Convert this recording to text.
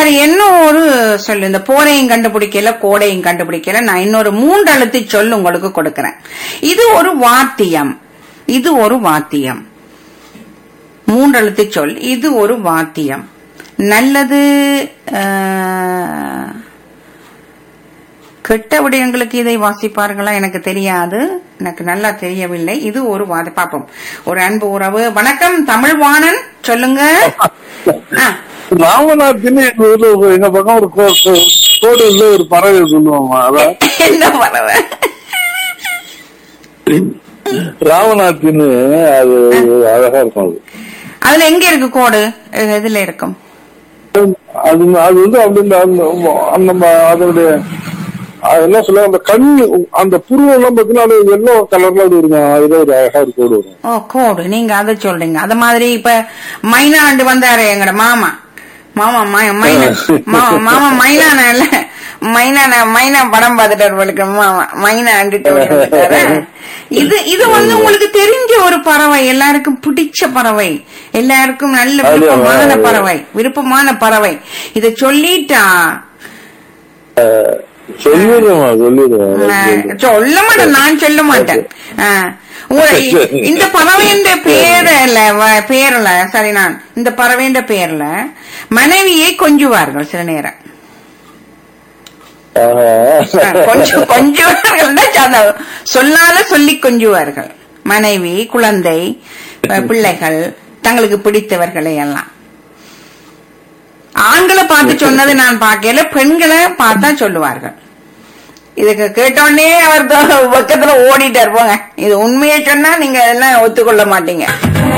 சரி இன்னும் ஒரு சொல்லு இந்த போரையும் கண்டுபிடிக்கல கோடையும் கண்டுபிடிக்கல நான் இன்னொரு மூன்று எழுத்து சொல் உங்களுக்கு கொடுக்கிறேன் இது ஒரு வாத்தியம் இது ஒரு வாத்தியம் மூன்று எழுத்து சொல் இது ஒரு வாத்தியம் நல்லது ஆஹ், கெட்ட விடயங்களுக்கு இதை வாசிப்பார்களா எனக்கு தெரியாது எனக்கு நல்லா தெரியவில்லை இது ஒரு வாத பாப்போம் ஒரு அன்பு உறவு வணக்கம் தமிழ்வாணன் சொல்லுங்க ஆ, ராமநாத்தின்னு எங்க ஊர்ல ஒரு- எங்க பக்கம் ஒரு கோ- கோ- கோடு உள்ள ஒரு பறவை சொல்லுவாங்க அதான் என்ன பறவை ராமநாத்தின்னு அது அழகா இருக்கும் அது அதுல எங்க இருக்கு கோடு அஹ் இதுல இருக்கும் அது அது வந்து அப்படி இந்த அந்த- அந்த அதனுடைய அது என்ன சொல்ல அந்த கண் அந்த புருவம் எல்லாம் பாத்தீங்கன்னா அது எல்லோ கலர்ல அது இருக்கும் அதுல ஒரு அழகா ஒரு கோடு வரும் ஓ கோடு நீங்க அதை சொல்றீங்க அது மாதிரி இப்ப மைனாண்டு வந்தாரு எங்கட மாமா மாமா மை- மைனா மா- மாமா மைனான இல்ல மைனான மைனா படம் பார்த்துட்டாரு உங்களுக்கு மாமா மைனாண்டுட்டு ஓடி வந்துட்டாரு. இது இது வந்து உங்களுக்கு தெரிஞ்ச ஒரு பறவை எல்லாருக்கும் பிடிச்ச பறவை எல்லாருக்கும் நல்ல அது, விருப்பமான அது. பறவை விருப்பமான பறவை இத சொல்லிட்டா சொல்லிடுவேன் சொல்லிடுவேன் ஆ, சொல்ல மாட்டேன் நான் சொல்ல மாட்டேன் ஆ. உங்க- இந்த பறவையின் பேர்ல வ- பேர்ல சரி நான் இந்த பறவையின் பேர்ல மனைவியை கொஞ்சுவார்கள் சில நேரம் ஆ, கொஞ்சம் கொஞ்சுவார்கள் சொல்லாத சொல்லி கொஞ்சுவார்கள் மனைவி குழந்தை அஹ், பிள்ளைகள் தங்களுக்கு பிடித்தவர்களை எல்லாம் ஆண்களை பார்த்து சொன்னது நான் பார்க்கல பெண்களை பார்த்தா சொல்லுவார்கள் இதுக்கு கேட்டோடனே அவர் பக்கத்துல ஓடிட்டார் போங்க இது உண்மையை சொன்னா நீங்க எல்லாம் ஒத்துக்கொள்ள மாட்டீங்க